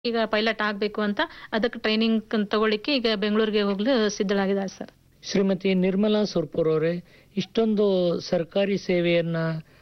ಈಗ ಪೈಲಟ್ ಆಗ್ಬೇಕು ಅಂತ ಅದಕ್ಕೆ ಟ್ರೈನಿಂಗ್ ತಗೊಳ್ಳಿಕ್ಕೆ ಈಗ ಬೆಂಗಳೂರಿಗೆ ಹೋಗ್ಲು ಸಿದ್ಧಳಾಗಿದ್ದಾರೆ ಸರ್ ಶ್ರೀಮತಿ ನಿರ್ಮಲಾ ಸುರ್ಪುರ್ ಅವರೇ ಇಷ್ಟೊಂದು ಸರ್ಕಾರಿ ಸೇವೆಯನ್ನ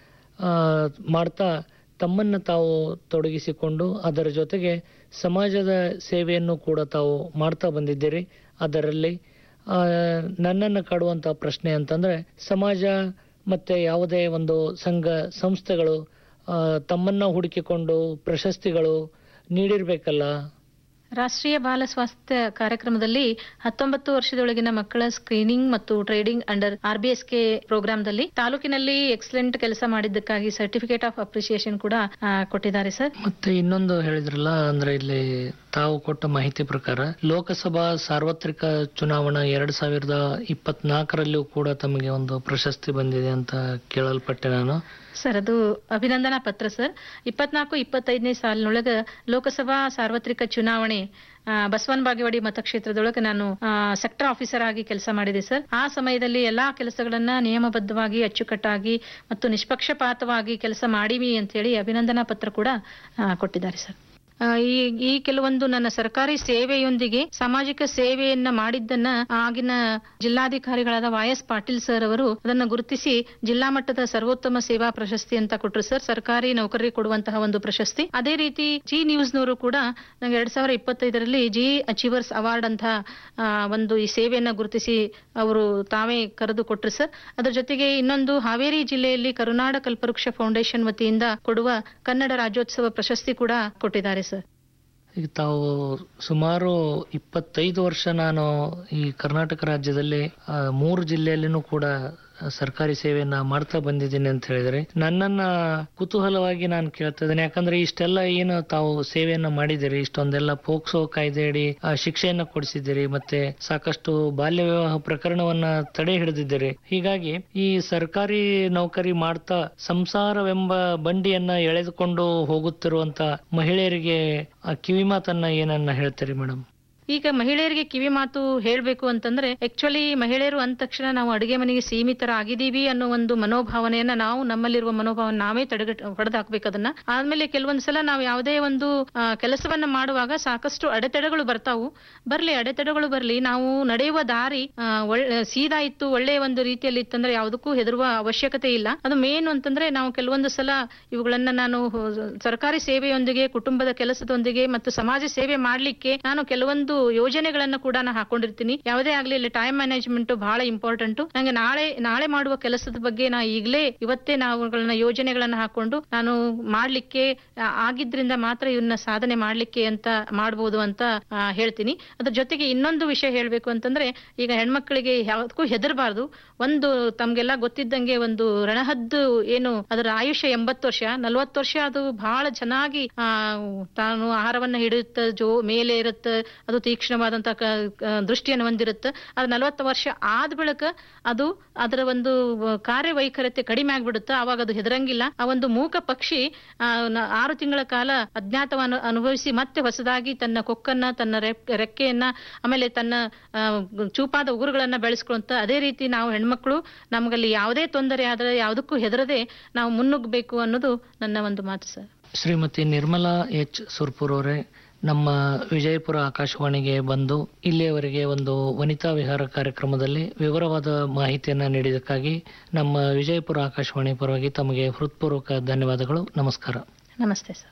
ಆ, ಮಾಡ್ತಾ ತಮ್ಮನ್ನ ತಾವು ತೊಡಗಿಸಿಕೊಂಡು ಅದರ ಜೊತೆಗೆ ಸಮಾಜದ ಸೇವೆಯನ್ನು ಕೂಡ ತಾವು ಮಾಡ್ತಾ ಬಂದಿದ್ದೀರಿ ಅದರಲ್ಲಿ ಆ, ನನ್ನನ್ನು ಕಾಡುವಂತ ಪ್ರಶ್ನೆ ಅಂತಂದ್ರೆ ಸಮಾಜ ಮತ್ತೆ ಯಾವುದೇ ಒಂದು ಸಂಘ ಸಂಸ್ಥೆಗಳು ಆ, ತಮ್ಮನ್ನ ಹುಡುಕಿಕೊಂಡು ಪ್ರಶಸ್ತಿಗಳು ನೀಡಿರ್ಬೇಕಲ್ಲ ರಾಷ್ಟ್ರೀಯ ಬಾಲ ಸ್ವಾಸ್ಥ್ಯ ಕಾರ್ಯಕ್ರಮದಲ್ಲಿ ಹತ್ತೊಂಬತ್ತು ವರ್ಷದೊಳಗಿನ ಮಕ್ಕಳ ಸ್ಕ್ರೀನಿಂಗ್ ಮತ್ತು ಟ್ರೇಡಿಂಗ್ ಅಂಡರ್ ಆರ್ಬಿಎಸ್ಕೆ ಪ್ರೋಗ್ರಾಂದಲ್ಲಿ ತಾಲೂಕಿನಲ್ಲಿ ಎಕ್ಸಲೆಂಟ್ ಕೆಲಸ ಮಾಡಿದ್ದಕ್ಕಾಗಿ ಸರ್ಟಿಫಿಕೇಟ್ ಆಫ್ ಅಪ್ರಿಸಿಯೇಷನ್ ಕೂಡ ಆ, ಕೊಟ್ಟಿದ್ದಾರೆ ಸರ್ ಮತ್ತೆ ಇನ್ನೊಂದು ಹೇಳಿದ್ರಲ್ಲ ಅಂದ್ರೆ ಇಲ್ಲಿ ತಾವು ಕೊಟ್ಟ ಮಾಹಿತಿ ಪ್ರಕಾರ ಲೋಕಸಭಾ ಸಾರ್ವತ್ರಿಕ ಚುನಾವಣಾ ಎರಡ್ ಸಾವಿರದ ಇಪ್ಪತ್ನಾಲ್ಕರಲ್ಲೂ ಕೂಡ ತಮಗೆ ಒಂದು ಪ್ರಶಸ್ತಿ ಬಂದಿದೆ ಅಂತ ಕೇಳಲ್ಪಟ್ಟೆ ನಾನು ಸರ್ ಅದು ಅಭಿನಂದನಾ ಪತ್ರ ಸರ್ ಇಪ್ಪತ್ನಾಲ್ಕು ಇಪ್ಪತ್ತೈದನೇ ಸಾಲಿನೊಳಗ ಲೋಕಸಭಾ ಸಾರ್ವತ್ರಿಕ ಚುನಾವಣೆ ಆ, ಬಸವನ ಬಾಗೇವಾಡಿ ಮತಕ್ಷೇತ್ರದೊಳಗೆ ನಾನು ಸೆಕ್ಟರ್ ಆಫೀಸರ್ ಆಗಿ ಕೆಲಸ ಮಾಡಿದೆ ಸರ್ ಆ ಸಮಯದಲ್ಲಿ ಎಲ್ಲಾ ಕೆಲಸಗಳನ್ನ ನಿಯಮಬದ್ಧವಾಗಿ ಅಚ್ಚುಕಟ್ಟಾಗಿ ಮತ್ತು ನಿಷ್ಪಕ್ಷಪಾತವಾಗಿ ಕೆಲಸ ಮಾಡಿವಿ ಅಂತ ಹೇಳಿ ಅಭಿನಂದನಾ ಪತ್ರ ಕೂಡ ಆ, ಕೊಟ್ಟಿದ್ದಾರೆ ಸರ್ ಆ, ಈ ಈ ಕೆಲವೊಂದು ನನ್ನ ಸರ್ಕಾರಿ ಸೇವೆಯೊಂದಿಗೆ ಸಾಮಾಜಿಕ ಸೇವೆಯನ್ನ ಮಾಡಿದ್ದನ್ನ ಆಗಿನ ಜಿಲ್ಲಾಧಿಕಾರಿಗಳಾದ ವಾಯ್ ಎಸ್ ಪಾಟೀಲ್ ಸರ್ ಅವರು ಅದನ್ನ ಗುರುತಿಸಿ ಜಿಲ್ಲಾ ಮಟ್ಟದ ಸರ್ವೋತ್ತಮ ಸೇವಾ ಪ್ರಶಸ್ತಿ ಅಂತ ಕೊಟ್ಟರು ಸರ್ ಸರ್ಕಾರಿ ನೌಕರರಿಗೆ ಕೊಡುವಂತಹ ಒಂದು ಪ್ರಶಸ್ತಿ ಅದೇ ರೀತಿ ಜಿ ನ್ಯೂಸ್ ನವರು ಕೂಡ ನಂಗೆ ಎರಡ್ ಸಾವಿರದ ಇಪ್ಪತ್ತೈದರಲ್ಲಿ ಜಿ ಅಚೀವರ್ಸ್ ಅವಾರ್ಡ್ ಅಂತ ಆ, ಒಂದು ಈ ಸೇವೆಯನ್ನ ಗುರುತಿಸಿ ಅವರು ತಾವೇ ಕರೆದು ಕೊಟ್ರು ಸರ್ ಅದರ ಜೊತೆಗೆ ಇನ್ನೊಂದು ಹಾವೇರಿ ಜಿಲ್ಲೆಯಲ್ಲಿ ಕರುನಾಡ ಕಲ್ಪವೃಕ್ಷ ಫೌಂಡೇಶನ್ ವತಿಯಿಂದ ಕೊಡುವ ಕನ್ನಡ ರಾಜ್ಯೋತ್ಸವ ಪ್ರಶಸ್ತಿ ಕೂಡ ಕೊಟ್ಟಿದ್ದಾರೆ ಸರ್ ಈಗ ತಾವು ಸುಮಾರು ಇಪ್ಪತ್ತೈದು ವರ್ಷ ನಾನು ಈ ಕರ್ನಾಟಕ ರಾಜ್ಯದಲ್ಲಿ ಆ, ಮೂರು ಜಿಲ್ಲೆಯಲ್ಲಿನೂ ಕೂಡ ಸರ್ಕಾರಿ ಸೇವೆಯನ್ನ ಮಾಡ್ತಾ ಬಂದಿದ್ದೀನಿ ಅಂತ ಹೇಳಿದ್ರೆ ನನ್ನನ್ನ ಕುತೂಹಲವಾಗಿ ನಾನು ಕೇಳ್ತಾ ಇದ್ದೇನೆ ಯಾಕಂದ್ರೆ ಇಷ್ಟೆಲ್ಲ ಏನು ತಾವು ಸೇವೆಯನ್ನ ಮಾಡಿದಿರಿ ಇಷ್ಟೊಂದೆಲ್ಲ ಪೋಕ್ಸೋ ಕಾಯ್ದೆಯಡಿ ಆ, ಶಿಕ್ಷೆಯನ್ನ ಕೊಡಿಸಿದ್ದೀರಿ ಮತ್ತೆ ಸಾಕಷ್ಟು ಬಾಲ್ಯ ವಿವಾಹ ಪ್ರಕರಣವನ್ನ ತಡೆ ಹಿಡಿದಿದ್ದೀರಿ ಹೀಗಾಗಿ ಈ ಸರ್ಕಾರಿ ನೌಕರಿ ಮಾಡ್ತಾ ಸಂಸಾರವೆಂಬ ಬಂಡಿಯನ್ನ ಎಳೆದುಕೊಂಡು ಹೋಗುತ್ತಿರುವಂತ ಮಹಿಳೆಯರಿಗೆ ಆ ಕಿವಿ ಮಾತನ್ನ ಏನನ್ನ ಹೇಳ್ತೀರಿ ಮೇಡಮ್ ಈಗ ಮಹಿಳೆಯರಿಗೆ ಕಿವಿ ಮಾತು ಹೇಳ್ಬೇಕು ಅಂತಂದ್ರೆ ಆಕ್ಚುಲಿ ಮಹಿಳೆಯರು ಅಂದ ತಕ್ಷಣ ನಾವು ಅಡುಗೆ ಮನೆಗೆ ಸೀಮಿತರಾಗಿದ್ದೀವಿ ಅನ್ನೋ ಒಂದು ಮನೋಭಾವನೆಯನ್ನ ನಾವು ನಮ್ಮಲ್ಲಿರುವ ಮನೋಭಾವನೆ ನಾವೇ ತಡೆಗಟ್ ಹೊಡೆದಾಕ್ಬೇಕು ಅದನ್ನ ಆದ್ಮೇಲೆ ಕೆಲವೊಂದ್ ಸಲ ನಾವು ಯಾವುದೇ ಒಂದು ಆ, ಕೆಲಸವನ್ನ ಮಾಡುವಾಗ ಸಾಕಷ್ಟು ಅಡೆತಡೆಗಳು ಬರ್ತಾವು ಬರ್ಲಿ ಅಡೆತಡೆಗಳು ಬರ್ಲಿ ನಾವು ನಡೆಯುವ ದಾರಿ ಆ, ಒಳ್ಳೆ ಸೀದಾ ಇತ್ತು ಒಳ್ಳೆಯ ಒಂದು ರೀತಿಯಲ್ಲಿ ಇತ್ತಂದ್ರೆ ಯಾವುದಕ್ಕೂ ಹೆದರುವ ಅವಶ್ಯಕತೆ ಇಲ್ಲ ಅದು ಮೇನ್ ಅಂತಂದ್ರೆ ನಾವು ಕೆಲವೊಂದು ಸಲ ಇವುಗಳನ್ನ ನಾನು ಹೊ- ಸರ್ಕಾರಿ ಸೇವೆಯೊಂದಿಗೆ ಕುಟುಂಬದ ಕೆಲಸದೊಂದಿಗೆ ಮತ್ತು ಸಮಾಜ ಸೇವೆ ಮಾಡ್ಲಿಕ್ಕೆ ನಾನು ಕೆಲವೊಂದು ಯೋಜನೆಗಳನ್ನ ಕೂಡ ನಾನು ಹಾಕೊಂಡಿರ್ತೀನಿ ಯಾವುದೇ ಆಗ್ಲಿ ಇಲ್ಲಿ ಟೈಮ್ ಮ್ಯಾನೇಜ್ಮೆಂಟ್ ಬಹಳ ಇಂಪಾರ್ಟೆಂಟ್ ನಂಗೆ ನಾಳೆ ನಾಳೆ ಮಾಡುವ ಕೆಲಸದ ಬಗ್ಗೆ ನಾ ಈಗಲೇ ಇವತ್ತೇ ನಾವುಗಳನ್ನ ಯೋಜನೆಗಳನ್ನ ಹಾಕೊಂಡು ನಾನು ಮಾಡ್ಲಿಕ್ಕೆ ಆ, ಆಗಿದ್ರಿಂದ ಮಾತ್ರ ಇವನ್ನ ಸಾಧನೆ ಮಾಡ್ಲಿಕ್ಕೆ ಅಂತ ಮಾಡ್ಬೋದು ಅಂತ ಆ, ಹೇಳ್ತೀನಿ ಅದ್ರ ಜೊತೆಗೆ ಇನ್ನೊಂದು ವಿಷಯ ಹೇಳ್ಬೇಕು ಅಂತಂದ್ರೆ ಈಗ ಹೆಣ್ಮಕ್ಳಿಗೆ ಯಾವ್ದಕ್ಕೂ ಹೆದರಬಾರ್ದು ಒಂದು ತಮ್ಗೆಲ್ಲ ಗೊತ್ತಿದ್ದಂಗೆ ಒಂದು ರಣಹದ್ದು ಏನು ಅದರ ಆಯುಷ್ಯ ಎಂಬತ್ತು ವರ್ಷ ನಲ್ವತ್ತು ವರ್ಷ ಅದು ಬಹಳ ಚೆನ್ನಾಗಿ ಆ ತಾನು ಆಹಾರವನ್ನ ಹಿಡಿಯುತ್ತ ಜೋ ಮೇಲೆ ಇರುತ್ತೆ ಅದು ತೀಕ್ಷ್ಣವಾದಂತ ಕ- ಕ- ದೃಷ್ಟಿಯನ್ನು ಹೊಂದಿರುತ್ತೆ ಅದು ನಲವತ್ತು ವರ್ಷ ಆದ ಬಳಿಕ ಅದು ಅದರ ಒಂದು ಕಾರ್ಯವೈಖರತೆ ಕಡಿಮೆ ಆಗ್ಬಿಡುತ್ತೆ ಅವಾಗ ಅದು ಹೆದರಂಗಿಲ್ಲ ಆ ಒಂದು ಮೂಕ ಪಕ್ಷಿ ಆ, ನ- ಆರು ತಿಂಗಳ ಕಾಲ ಅಜ್ಞಾತವನ್ನು ಅನುಭವಿಸಿ ಮತ್ತೆ ಹೊಸದಾಗಿ ತನ್ನ ಕೊಕ್ಕನ್ನ ತನ್ನ ರೆಕ್- ರೆಕ್ಕೆಯನ್ನ ಆಮೇಲೆ ತನ್ನ ಆ, ಚೂಪಾದ ಉಗುರುಗಳನ್ನ ಬೆಳೆಸ್ಕೊಳ್ಳುವಂತ ಅದೇ ರೀತಿ ನಾವು ಹೆಣ್ಮಕ್ಳು ನಮಗಲ್ಲಿ ಯಾವುದೇ ತೊಂದರೆ ಆದ್ರೆ ಯಾವುದಕ್ಕೂ ಹೆದರದೆ ನಾವು ಮುನ್ನುಗ್ಗಬೇಕು ಅನ್ನೋದು ನನ್ನ ಒಂದು ಮಾತು ಸರ್ ಶ್ರೀಮತಿ ನಿರ್ಮಲಾ ಎಚ್ ಸುರ್ಪುರ್ ಅವರೇ ನಮ್ಮ ವಿಜಯಪುರ ಆಕಾಶವಾಣಿಗೆ ಬಂದು ಇಲ್ಲಿಯವರೆಗೆ ಒಂದು ವನಿತಾ ವಿಹಾರ ಕಾರ್ಯಕ್ರಮದಲ್ಲಿ ವಿವರವಾದ ಮಾಹಿತಿಯನ್ನ ನೀಡಿದ್ದಕ್ಕಾಗಿ ನಮ್ಮ ವಿಜಯಪುರ ಆಕಾಶವಾಣಿ ಪರವಾಗಿ ತಮಗೆ ಹೃತ್ಪೂರ್ವಕ ಧನ್ಯವಾದಗಳು ನಮಸ್ಕಾರ ನಮಸ್ತೆ ಸರ್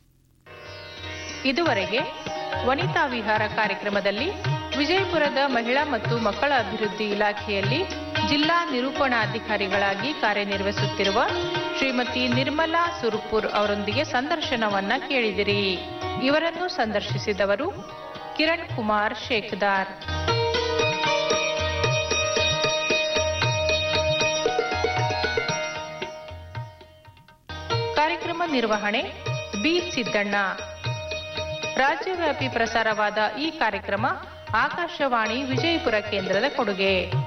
ಇದುವರೆಗೆ ವನಿತಾ ವಿಹಾರ ಕಾರ್ಯಕ್ರಮದಲ್ಲಿ ವಿಜಯಪುರದ ಮಹಿಳಾ ಮತ್ತು ಮಕ್ಕಳ ಅಭಿವೃದ್ಧಿ ಇಲಾಖೆಯಲ್ಲಿ ಜಿಲ್ಲಾ ನಿರೂಪಣಾಧಿಕಾರಿಗಳಾಗಿ ಕಾರ್ಯನಿರ್ವಹಿಸುತ್ತಿರುವ ಶ್ರೀಮತಿ ನಿರ್ಮಲಾ ಸುರುಪುರ್ ಅವರೊಂದಿಗೆ ಸಂದರ್ಶನವನ್ನ ಕೇಳಿದಿರಿ ಇವರನ್ನು ಸಂದರ್ಶಿಸಿದವರು ಕಿರಣ್ ಕುಮಾರ್ ಶೇಖದಾರ್ ಕಾರ್ಯಕ್ರಮ ನಿರ್ವಹಣೆ ಬಿ ಸಿದ್ದಣ್ಣ ರಾಜ್ಯವ್ಯಾಪಿ ಪ್ರಸಾರವಾದ ಈ ಕಾರ್ಯಕ್ರಮ ಆಕಾಶವಾಣಿ ವಿಜಯಪುರ ಕೇಂದ್ರದ ಕೊಡುಗೆ